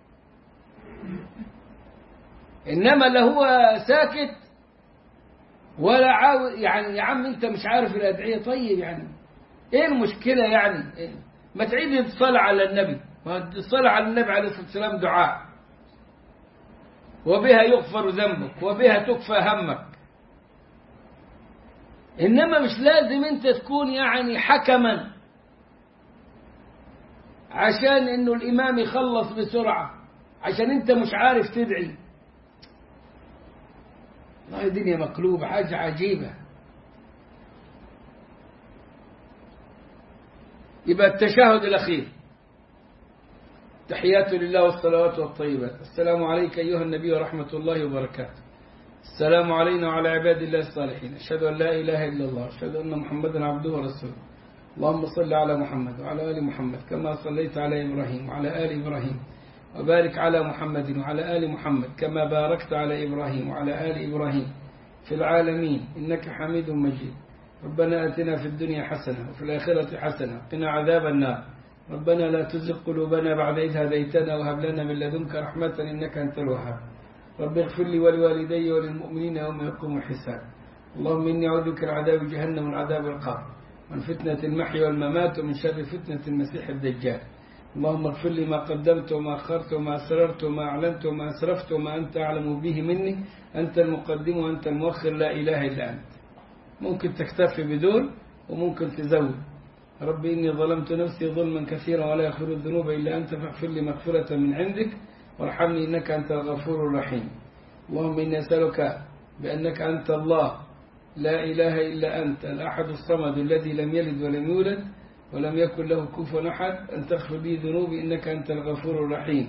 انما لا هو ساكت ولا عاوز يعني يا عم انت مش عارف الادعيه طيب يعني ايه المشكله يعني إيه؟ ما تعيد الصلاه على النبي ما الصلاه على النبي عليه الصلاه والسلام دعاء وبها يغفر ذنبك وبها تكفى همك انما مش لازم انت تكون يعني حكما عشان انه الامام يخلص بسرعه عشان انت مش عارف تدعي والله الدنيا مقلوبة حاجة عجيبة يبقى التشهد الأخير تحيات لله والصلوات والطيبات السلام عليك أيها النبي ورحمة الله وبركاته السلام علينا وعلى عباد الله الصالحين أشهد أن لا إله إلا الله أشهد أن محمدا عبده ورسوله اللهم صل على محمد وعلى آل محمد كما صليت على إبراهيم وعلى آل إبراهيم وبارك على محمد وعلى آل محمد كما باركت على إبراهيم وعلى آل إبراهيم في العالمين إنك حميد مجيد ربنا آتنا في الدنيا حسنة وفي الآخرة حسنة قنا عذاب النار ربنا لا تزغ قلوبنا بعد إذ هديتنا وهب لنا من لدنك رحمة إنك أنت الوهاب رب اغفر لي ولوالدي وللمؤمنين يوم يقوم الحساب اللهم إني أعوذ بك من عذاب جهنم وعذاب القبر من فتنة المحيا والممات ومن شر فتنة المسيح الدجال اللهم اغفر لي ما قدمت وما أخرت وما أسررت وما أعلنت وما أسرفت وما أنت أعلم به مني أنت المقدم وأنت المؤخر لا إله إلا أنت ممكن تكتفي بدون وممكن تزود رب إني ظلمت نفسي ظلما كثيرا ولا يغفر الذنوب إلا أنت فاغفر لي مغفرة من عندك وارحمني إنك أنت الغفور الرحيم اللهم إني أسألك بأنك أنت الله لا إله إلا أنت الأحد الصمد الذي لم يلد ولم يولد ولم يكن له كفوا أحد أن تغفر لي ذنوبي إنك أنت الغفور الرحيم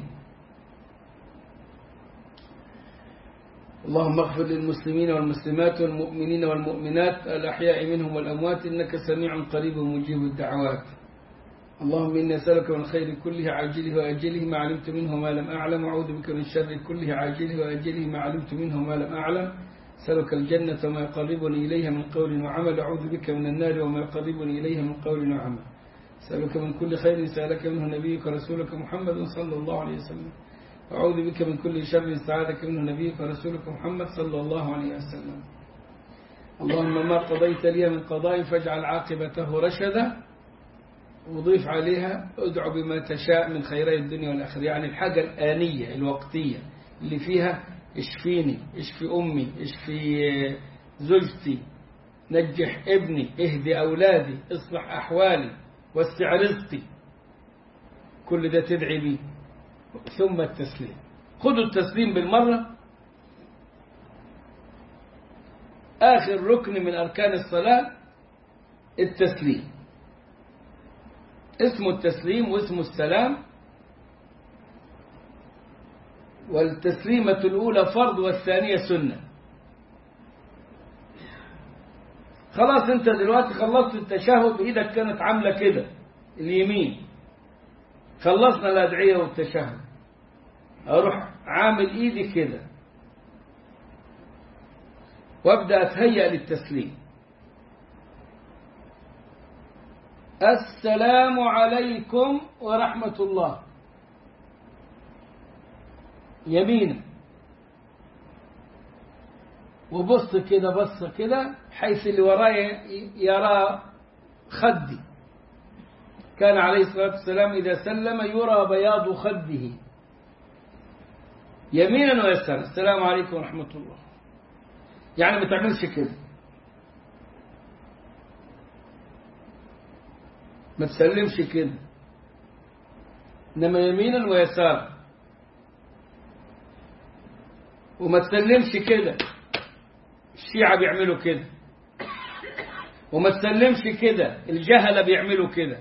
اللهم اغفر للمسلمين والمسلمات والمؤمنين والمؤمنات الأحياء منهم والأموات إنك سميع قريب مجيب الدعوات اللهم إني أسألك من الخير كله عاجله وأجله ما علمت منه ما لم أعلم وأعوذ بك من الشر كله عاجله وأجله ما علمت منه ما لم أعلم أسألك الجنة وما يقربني إليها من قول وعمل أعوذ بك من النار وما يقربني إليها من قول وعمل أسألك من كل خير سألك منه نبيك ورسولك محمد صلى الله عليه وسلم أعوذ بك من كل شر سعادك منه نبيك ورسولك محمد صلى الله عليه وسلم اللهم ما قضيت لي من قضاء فاجعل عاقبته رشدا وضيف عليها ادعو بما تشاء من خيري الدنيا والآخرة يعني الحاجة الآنية الوقتية اللي فيها اشفيني اشفي أمي اشفي زوجتي نجح ابني اهدي أولادي اصلح أحوالي وسع رزقي كل ده تدعي بيه ثم التسليم خذوا التسليم بالمرة آخر ركن من أركان الصلاة التسليم اسمه التسليم واسمه السلام والتسليمة الأولى فرض والثانية سنة خلاص انت دلوقتي خلصت التشهد ايدك كانت عاملة كده اليمين خلصنا الأدعية والتشهد أروح عامل إيدي كده وابدأ أتهيأ للتسليم السلام عليكم ورحمة الله يمينا وبص كده بص كده حيث اللي ورايا يرى خدي كان عليه الصلاة والسلام إذا سلم يرى بياض خده يمينا ويسارا السلام عليكم ورحمة الله يعني ما تعملش كده ما تسلمش كده إنما يمينا ويسارا وما تسلمش كده الشيعة بيعملوا كده وما تسلمش كده الجهلة بيعملوا كده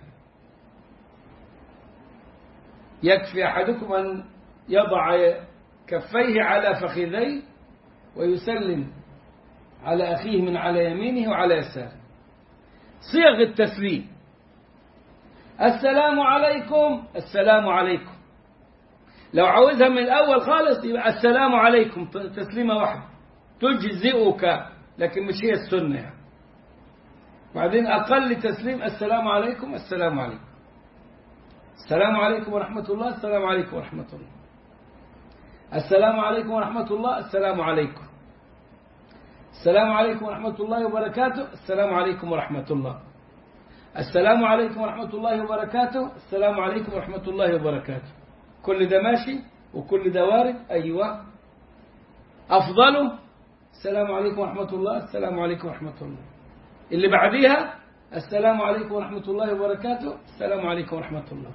يكفي أحدكم أن يضع كفيه على فخذيه ويسلم على أخيه من على يمينه وعلى يساره صيغ التسليم السلام عليكم السلام عليكم لو عاوزها من الأول خالص يبقى السلام عليكم تسليمة واحدة تجزئك لكن مش هي السنة يعني. بعدين أقل تسليم السلام عليكم السلام عليكم السلام عليكم ورحمة الله السلام عليكم ورحمة الله السلام عليكم ورحمة الله السلام عليكم السلام عليكم ورحمة الله وبركاته السلام عليكم ورحمة الله السلام عليكم ورحمة الله وبركاته السلام عليكم ورحمة الله وبركاته كل ده ماشي وكل ده وارد أيوة أفضله السلام عليكم ورحمة الله السلام عليكم ورحمة الله اللي بعديها السلام عليكم ورحمة الله وبركاته السلام عليكم ورحمة الله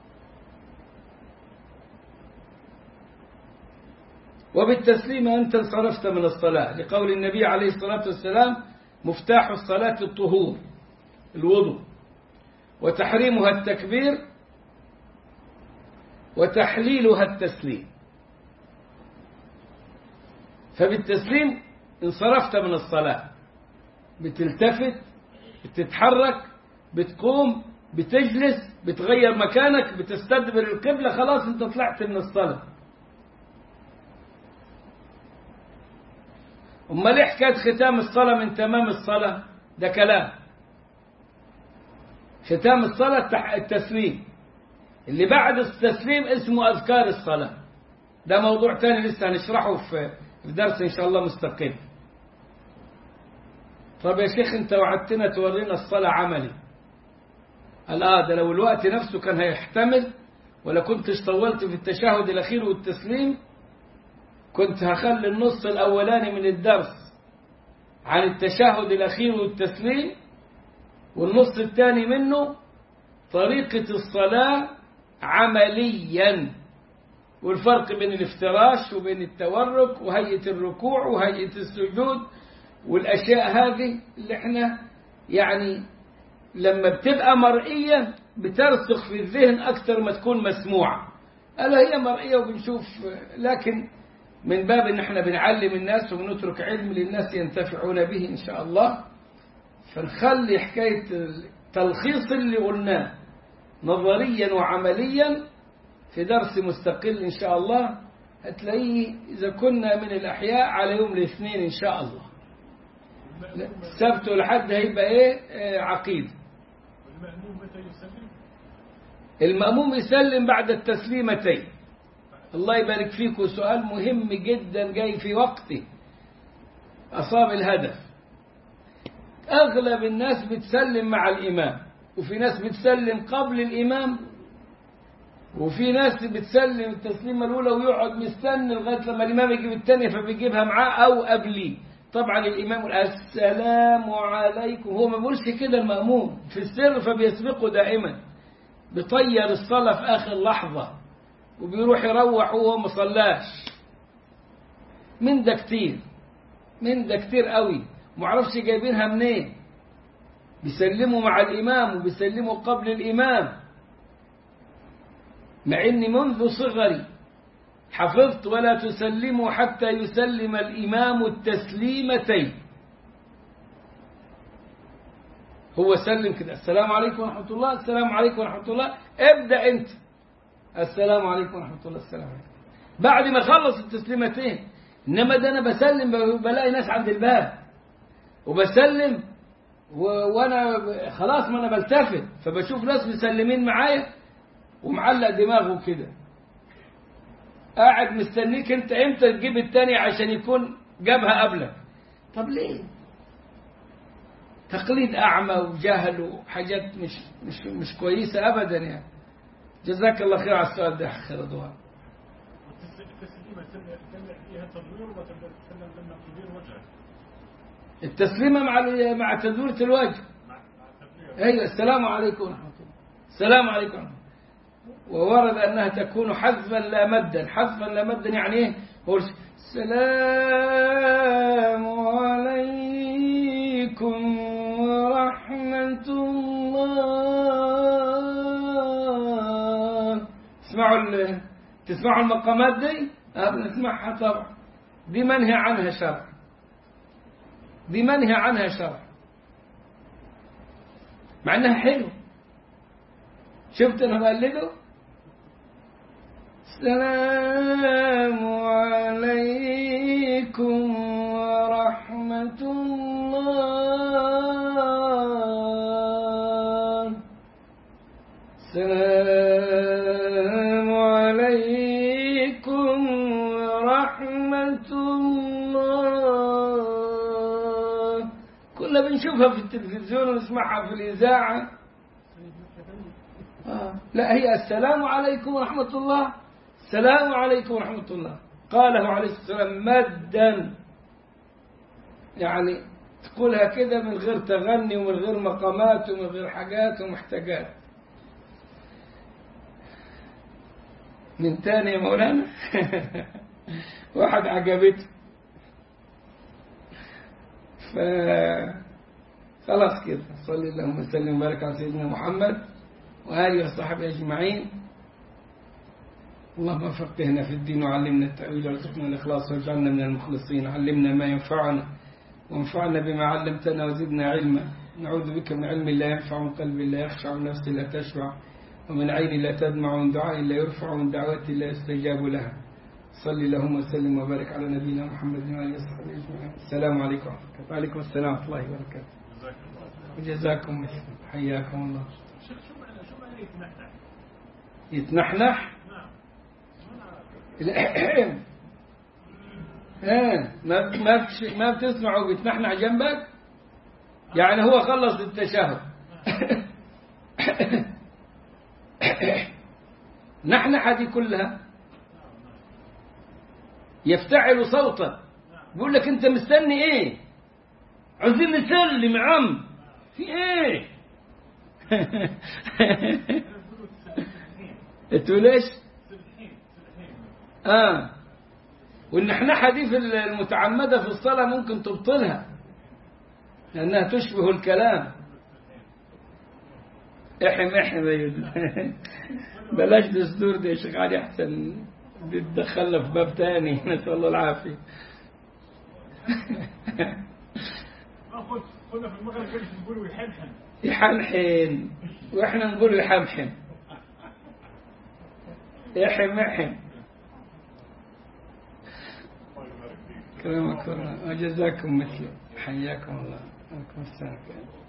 وبالتسليم أنت انصرفت من الصلاة لقول النبي عليه الصلاة والسلام مفتاح الصلاة الطهور الوضوء وتحريمها التكبير وتحليلها التسليم فبالتسليم انصرفت من الصلاة بتلتفت بتتحرك بتقوم بتجلس بتغير مكانك بتستدبر القبلة خلاص انت طلعت من الصلاة امال ايه حكايه ختام الصلاه من تمام الصلاه ده كلام ختام الصلاه التسليم اللي بعد التسليم اسمه اذكار الصلاه ده موضوع تاني لسه هنشرحه في في درس ان شاء الله مستقل طب يا شيخ انت وعدتنا تورينا الصلاه عملي قال اه ده لو الوقت نفسه كان هيحتمل ولا كنتش طولت في التشهد الاخير والتسليم كنت هخلي النص الأولاني من الدرس عن التشهد الأخير والتسليم والنص الثاني منه طريقة الصلاة عمليا والفرق بين الافتراش وبين التورك وهيئة الركوع وهيئة السجود والأشياء هذه اللي احنا يعني لما بتبقى مرئية بترسخ في الذهن أكثر ما تكون مسموعة ألا هي مرئية وبنشوف لكن من باب ان احنا بنعلم الناس وبنترك علم للناس ينتفعون به ان شاء الله فنخلي حكاية التلخيص اللي قلناه نظريا وعمليا في درس مستقل ان شاء الله هتلاقيه إذا كنا من الأحياء على يوم الاثنين إن شاء الله لا، السبت والحد هيبقى إيه آه، عقيد والمأموم متى يسلم؟ المأموم يسلم بعد التسليمتين الله يبارك فيكم سؤال مهم جدا جاي في وقته أصاب الهدف أغلب الناس بتسلم مع الإمام وفي ناس بتسلم قبل الإمام وفي ناس بتسلم التسليمة الأولى ويقعد مستني لغاية لما الإمام يجيب الثانية فبيجيبها معاه أو قبليه طبعا الإمام يقول السلام عليكم هو ما بيقولش كده المأموم في السر فبيسبقه دائما بيطير الصلاة في آخر لحظة وبيروح يروح وهو ما صلاش من ده كتير من ده كتير قوي معرفش جايبينها منين بيسلموا مع الإمام وبيسلموا قبل الإمام مع إني منذ صغري حفظت ولا تسلموا حتى يسلم الإمام التسليمتين هو سلم كده السلام عليكم ورحمة الله السلام عليكم ورحمة الله ابدأ أنت السلام عليكم ورحمة الله السلام عليكم بعد ما خلص التسليمتين إنما ده أنا بسلم بلاقي ناس عند الباب وبسلم و... وأنا ب- خلاص ما أنا بلتفت فبشوف ناس مسلمين معايا ومعلق دماغه كده قاعد مستنيك انت امتى تجيب التاني عشان يكون جابها قبلك طب ليه تقليد اعمى وجهل وحاجات مش مش مش كويسه ابدا يعني جزاك الله خير على السؤال ده اخي رضوان والتس- التسليمة تم تم فيها تدوير ولا تم تم تم تدوير وجهك؟ التسليمه مع ال- مع تدويره الوجه مع مع التدوير ايوه السلام عليكم ورحمه الله السلام عليكم ورحمة الله. وورد انها تكون حذفا لا مدا حذفا لا مدا يعني ايه هو السلام عليكم ورحمه الله تسمعوا ال- تسمعوا المقامات دي اه بنسمعها طبعا دي منهي عنها شرع دي منهي عنها شرع مع انها حلو شفت انا بقلده السلام عليكم ورحمة الله السلام عليكم ورحمة الله كنا بنشوفها في التلفزيون ونسمعها في الإذاعة آه. لا هي السلام عليكم ورحمة الله السلام عليكم ورحمة الله قاله عليه الصلاة والسلام مدا يعني تقولها كده من غير تغني ومن غير مقامات ومن غير حاجات ومحتاجات من تاني يا مولانا واحد عجبته ف خلاص كده صلي اللهم وسلم وبارك على سيدنا محمد وآله وصحبه أجمعين اللهم فقهنا في الدين وعلمنا التأويل وارزقنا الإخلاص واجعلنا من المخلصين علمنا ما ينفعنا وانفعنا بما علمتنا وزدنا علما نعوذ بك من علم لا ينفع ومن قلب لا يخشع ومن نفس لا تشبع ومن عين لا تدمع ومن دعاء لا يرفع ومن دعوة لا يستجاب لها صل اللهم وسلم وبارك على نبينا محمد وآله وصحبه أجمعين السلام عليكم ورحمة الله وعليكم السلام ورحمة الله وبركاته جزاك الله خير. وجزاكم حياكم الله شيخ شو معنى شو معنى يتنحنح؟ يتنحنح نعم ايه ما ما بتش- ما بتسمعه بيتنحنح جنبك يعني هو خلص التشهد نحنحة دي كلها يفتعل صوتا بيقول لك انت مستني ايه عايزين نسلم يا عم في ايه يقولوا سلحين تقول ايش سلحين سلحين اه والنحنحة دي في المتعمدة في الصلاة ممكن تبطلها لأنها تشبه الكلام احم احم يا يوسف بلاش دستور دي يا شيخ علي احسن تدخلنا في باب تاني نسأل الله العافية ما قلت قلنا في المغرب كيف نقولوا يحنحن يحنحن واحنا نقول يحمحم احم احم كرمك الله وجزاكم مثله حياكم الله عليكم السلام